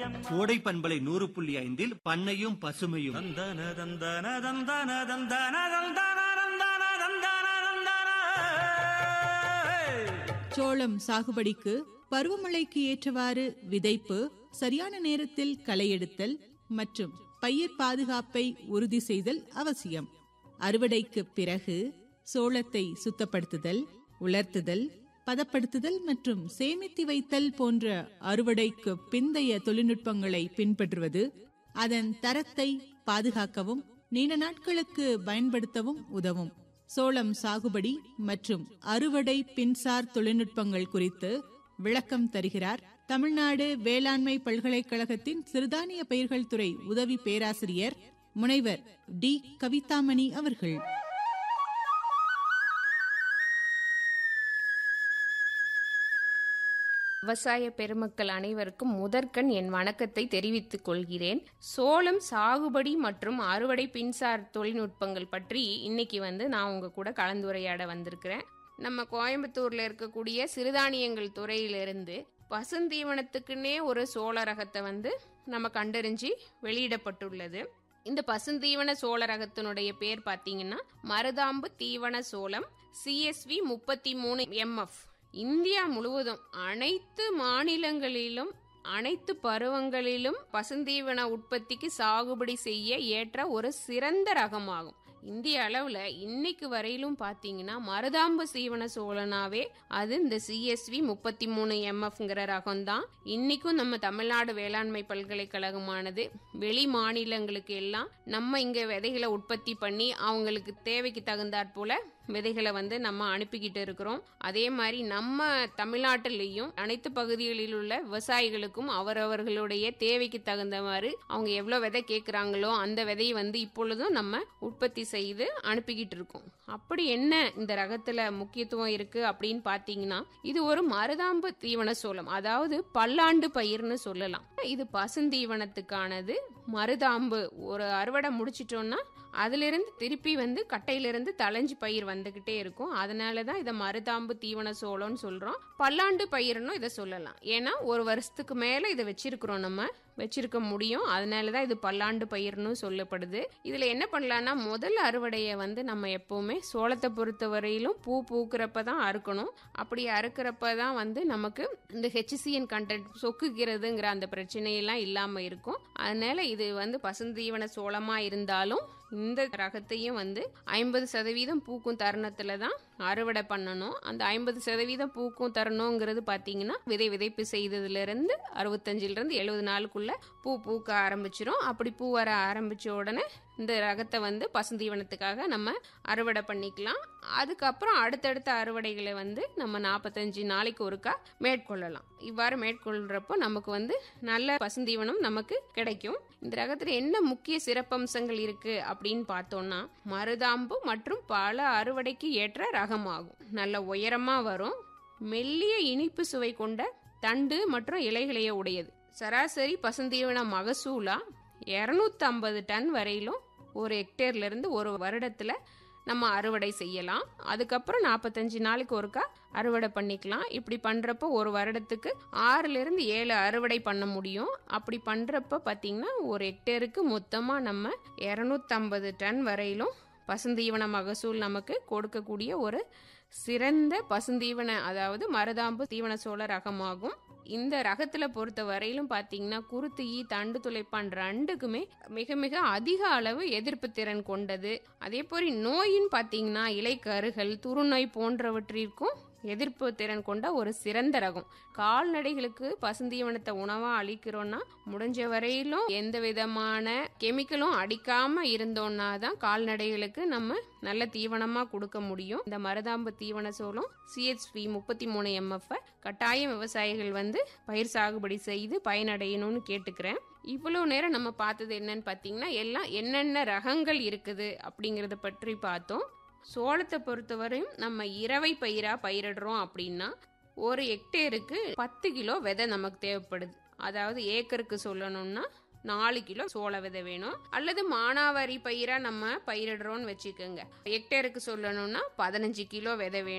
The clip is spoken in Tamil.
கோடை பண்பலை நூறு புள்ளி ஐந்தில் பண்ணையும் பசுமையும் தந்தன தந்தன தந்தன தந்தன தந்தன தந்தன தந்தன தந்தன சோளம் சாகுபடிக்கு பருவமழைக்கு ஏற்றவாறு விதைப்பு சரியான நேரத்தில் களை எடுத்தல் மற்றும் பயிர் பாதுகாப்பை உறுதி செய்தல் அவசியம் அறுவடைக்கு பிறகு சோளத்தை சுத்தப்படுத்துதல் உலர்த்துதல் பதப்படுத்துதல் மற்றும் சேமித்து வைத்தல் போன்ற அறுவடைக்கு பிந்தைய தொழில்நுட்பங்களை பின்பற்றுவது அதன் தரத்தை பாதுகாக்கவும் நீண்ட நாட்களுக்கு பயன்படுத்தவும் உதவும் சோளம் சாகுபடி மற்றும் அறுவடை பின்சார் தொழில்நுட்பங்கள் குறித்து விளக்கம் தருகிறார் தமிழ்நாடு வேளாண்மை பல்கலைக்கழகத்தின் சிறுதானிய பயிர்கள் துறை உதவி பேராசிரியர் முனைவர் டி கவிதாமணி அவர்கள் விவசாய பெருமக்கள் அனைவருக்கும் முதற்கண் என் வணக்கத்தை தெரிவித்துக் கொள்கிறேன் சோளம் சாகுபடி மற்றும் அறுவடை பின்சார் தொழில்நுட்பங்கள் பற்றி இன்னைக்கு வந்து நான் உங்க கூட கலந்துரையாட வந்திருக்கிறேன் நம்ம கோயம்புத்தூர்ல இருக்கக்கூடிய சிறுதானியங்கள் துறையிலிருந்து பசுந்தீவனத்துக்குன்னே ஒரு சோள ரகத்தை வந்து நம்ம கண்டறிஞ்சு வெளியிடப்பட்டுள்ளது இந்த பசுந்தீவன சோள ரகத்தினுடைய பேர் பார்த்தீங்கன்னா மருதாம்பு தீவன சோளம் சிஎஸ்வி முப்பத்தி மூணு எம்எஃப் இந்தியா முழுவதும் அனைத்து மாநிலங்களிலும் அனைத்து பருவங்களிலும் பசுந்தீவன உற்பத்திக்கு சாகுபடி செய்ய ஏற்ற ஒரு சிறந்த ரகமாகும் இந்திய அளவுல இன்னைக்கு வரையிலும் பாத்தீங்கன்னா மருதாம்பு சீவன சோழனாவே அது இந்த சிஎஸ்வி முப்பத்தி மூணு எம்எஃப்ங்கிற ரகம் தான் இன்னைக்கும் நம்ம தமிழ்நாடு வேளாண்மை பல்கலைக்கழகமானது வெளி மாநிலங்களுக்கு எல்லாம் நம்ம இங்க விதைகளை உற்பத்தி பண்ணி அவங்களுக்கு தேவைக்கு தகுந்தாற் போல விதைகளை வந்து நம்ம அனுப்பிக்கிட்டு இருக்கிறோம் அதே மாதிரி நம்ம தமிழ்நாட்டிலையும் அனைத்து பகுதிகளில் உள்ள விவசாயிகளுக்கும் அவரவர்களுடைய தேவைக்கு தகுந்தவாறு அவங்க எவ்வளவு விதை கேட்குறாங்களோ அந்த விதையை வந்து இப்பொழுதும் நம்ம உற்பத்தி செய்து அனுப்பிக்கிட்டு இருக்கோம் அப்படி என்ன இந்த ரகத்துல முக்கியத்துவம் இருக்கு அப்படின்னு பாத்தீங்கன்னா இது ஒரு மருதாம்பு தீவன சோளம் அதாவது பல்லாண்டு பயிர்னு சொல்லலாம் இது பசுந்தீவனத்துக்கானது மருதாம்பு ஒரு அறுவடை முடிச்சிட்டோம்னா அதிலிருந்து திருப்பி வந்து கட்டையிலிருந்து தளைஞ்சு பயிர் வந்துகிட்டே இருக்கும் அதனால தான் இதை மருதாம்பு தீவன சோளம்னு சொல்றோம் பல்லாண்டு பயிர்னு இதை சொல்லலாம் ஏன்னா ஒரு வருஷத்துக்கு மேல இதை வச்சிருக்கிறோம் நம்ம வச்சிருக்க முடியும் அதனால தான் இது பல்லாண்டு பயிர்னு சொல்லப்படுது இதுல என்ன பண்ணலாம்னா முதல் அறுவடையை வந்து நம்ம எப்பவுமே சோளத்தை பொறுத்த வரையிலும் பூ பூக்கிறப்ப தான் அறுக்கணும் அப்படி அறுக்கிறப்ப தான் வந்து நமக்கு இந்த ஹெச்சிசிஎன் கண்டென்ட் சொக்குகிறதுங்கிற அந்த பிரச்சனையெல்லாம் இல்லாம இருக்கும் அதனால இது வந்து பசுந்தீவன சோளமா இருந்தாலும் இந்த ரகத்தையும் வந்து ஐம்பது சதவீதம் பூக்கும் தருணத்துல தான் அறுவடை பண்ணணும் அந்த ஐம்பது சதவீதம் பூக்கும் தருணங்கிறது பாத்தீங்கன்னா விதை விதைப்பு செய்ததுல இருந்து அறுபத்தஞ்சுல இருந்து எழுபது நாளுக்குள்ள பூ பூக்க ஆரம்பிச்சிரும் அப்படி பூ வர ஆரம்பிச்ச உடனே இந்த ரகத்தை வந்து பசுந்தீவனத்துக்காக நம்ம அறுவடை பண்ணிக்கலாம் அதுக்கப்புறம் அடுத்தடுத்த அறுவடைகளை வந்து நம்ம நாற்பத்தஞ்சு நாளைக்கு ஒருக்கா மேற்கொள்ளலாம் இவ்வாறு மேற்கொள்றப்போ நமக்கு வந்து நல்ல பசுந்தீவனம் நமக்கு கிடைக்கும் இந்த ரகத்துல என்ன முக்கிய சிறப்பம்சங்கள் இருக்கு அப்படின்னு பார்த்தோம்னா மருதாம்பு மற்றும் பல அறுவடைக்கு ஏற்ற ரகமாகும் நல்ல உயரமா வரும் மெல்லிய இனிப்பு சுவை கொண்ட தண்டு மற்றும் இலைகளையே உடையது சராசரி பசுந்தீவன மகசூலா இரநூத்தி ஐம்பது டன் வரையிலும் ஒரு ஹெக்டேர்ல இருந்து ஒரு வருடத்துல நம்ம அறுவடை செய்யலாம் அதுக்கப்புறம் நாற்பத்தஞ்சு நாளைக்கு ஒருக்கா அறுவடை பண்ணிக்கலாம் இப்படி பண்றப்போ ஒரு வருடத்துக்கு ஆறுல இருந்து ஏழு அறுவடை பண்ண முடியும் அப்படி பண்றப்ப பாத்தீங்கன்னா ஒரு ஹெக்டேருக்கு மொத்தமா நம்ம இரநூத்தம்பது டன் வரையிலும் பசுந்தீவன மகசூல் நமக்கு கொடுக்கக்கூடிய ஒரு சிறந்த பசுந்தீவன அதாவது மருதாம்பு தீவன சோள ரகமாகும் இந்த ரகத்துல பொறுத்த வரையிலும் பாத்தீங்கன்னா குருத்து ஈ தண்டு துளைப்பான் ரெண்டுக்குமே மிக மிக அதிக அளவு எதிர்ப்பு திறன் கொண்டது அதே போல நோயின்னு பாத்தீங்கன்னா இலைக்கருகள் துருநோய் போன்றவற்றிற்கும் எதிர்ப்பு திறன் கொண்ட ஒரு சிறந்த ரகம் கால்நடைகளுக்கு பசுந்தீவனத்தை உணவா அளிக்கிறோம்னா முடிஞ்ச வரையிலும் எந்த விதமான கெமிக்கலும் அடிக்காம இருந்தோம்னா தான் கால்நடைகளுக்கு நம்ம நல்ல தீவனமா கொடுக்க முடியும் இந்த மருதாம்பு தீவன சோளம் சிஹெச்பி முப்பத்தி மூணு எம்எஃப் கட்டாயம் விவசாயிகள் வந்து பயிர் சாகுபடி செய்து பயனடையணும்னு கேட்டுக்கிறேன் இவ்வளவு நேரம் நம்ம பார்த்தது என்னன்னு பார்த்தீங்கன்னா எல்லாம் என்னென்ன ரகங்கள் இருக்குது அப்படிங்கறத பற்றி பார்த்தோம் சோளத்தை பொறுத்தவரையும் நம்ம இரவை பயிரா பயிரிடுறோம் அப்படின்னா ஒரு ஹெக்டேருக்கு பத்து கிலோ விதை நமக்கு தேவைப்படுது அதாவது ஏக்கருக்கு சொல்லணும்னா நாலு கிலோ சோள விதை வேணும் அல்லது மானாவாரி பயிரா நம்ம பயிரிடுறோம்னு வச்சுக்கோங்க ஹெக்டேருக்கு சொல்லணும்னா பதினஞ்சு கிலோ விதை வேணும்